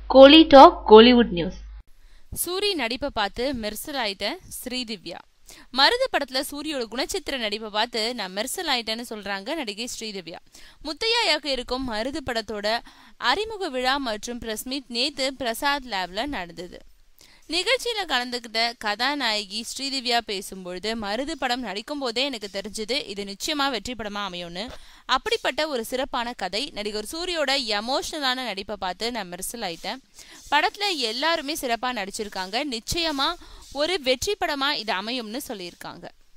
கோலி talk Kollywood news Soori நடிப்பை பார்த்து மெர்சல் ஆயிட்ட ஸ்ரீதிவ்யா மருது படத்துல சூரியோட குணச்சித்திர நடிப்பை பார்த்து நான் மெர்சல் ஆயிட்டேன்னு சொல்றாங்க நடிகை ஸ்ரீதிவ்யா முத்தையாயாக்க இருக்கும் மருது படத்தோட அறிமுக விழா மற்றும் பிரஸ் மீட் நேத்து பிரசாத் லேப்ல நடந்தது நிகழ்ச்சியில கலந்துக்கிட்ட கதாநாயகி ஸ்ரீதிவ்யா பேசும்பொழுது மருது படம் நடிக்கும் போதே எனக்கு தெரிஞ்சது இது நிச்சயமா வெற்றி படமா அமையும்னு அப்படிப்பட்ட ஒரு சிறப்பான கதை நடிகர் சூரியோட எமோஷனலான நடிப்பை பார்த்து நான் மெர்சல் ஆயிட்டேன் படத்துல எல்லாருமே சிறப்பா நடிச்சிருக்காங்க நிச்சயமா ஒரு வெற்றி படமா இது அமையும்னு சொல்லியிருக்காங்க